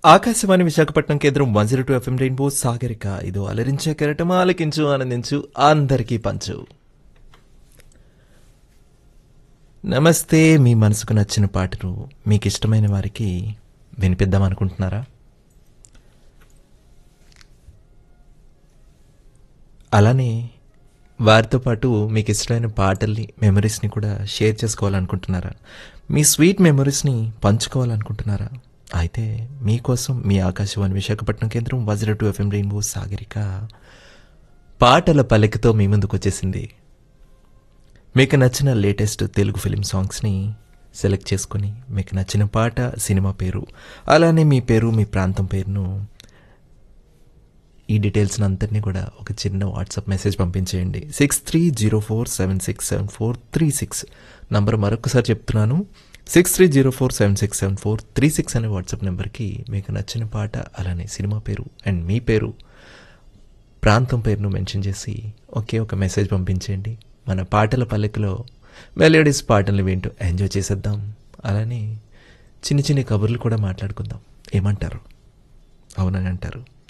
ఆకాశవాణి విశాఖపట్నం కేంద్రం one zero two FM rainbow Sagarika ఇదో అలరించే కెరటం ఆలకించు ఆనందించు అందరికీ పంచు నమస్తే మీ మనసుకు నచ్చిన పాటను మీకు ఇష్టమైన వారికి వినిపిద్దాం అనుకుంటున్నారా అలానే వారితో పాటు మీకు ఇష్టమైన పాటల్ని మెమరీస్ని కూడా షేర్ చేసుకోవాలనుకుంటున్నారా మీ స్వీట్ మెమరీస్ని పంచుకోవాలనుకుంటున్నారా అయితే మీకోసం మీ ఆకాశవాణి విశాఖపట్నం కేంద్రం వజ్ర టూ ఎఫ్ఎం రెయిన్బో సాగరిక పాటల పలికతో మీ ముందుకు వచ్చేసింది మీకు నచ్చిన లేటెస్ట్ తెలుగు ఫిలిం సాంగ్స్ని సెలెక్ట్ చేసుకొని మీకు నచ్చిన పాట సినిమా పేరు అలానే మీ పేరు మీ ప్రాంతం పేరును ఈ డీటెయిల్స్ అంతటినీ కూడా ఒక చిన్న వాట్సాప్ మెసేజ్ పంపించేయండి six three zero four seven six seven four three six number మరొకసారి చెప్తున్నాను six three zero four seven six seven four three six అనే వాట్సాప్ నెంబర్కి మీకు నచ్చిన పాట అలానే సినిమా పేరు అండ్ మీ పేరు ప్రాంతం పేరును మెన్షన్ చేసి ఒకే ఒక మెసేజ్ పంపించేయండి మన పాటల పల్లెకలో మెలోడీస్ పాటలు వింటూ ఎంజాయ్ చేసేద్దాం అలానే చిన్న చిన్న కబుర్లు కూడా మాట్లాడుకుందాం ఏమంటారు అవునని అంటారు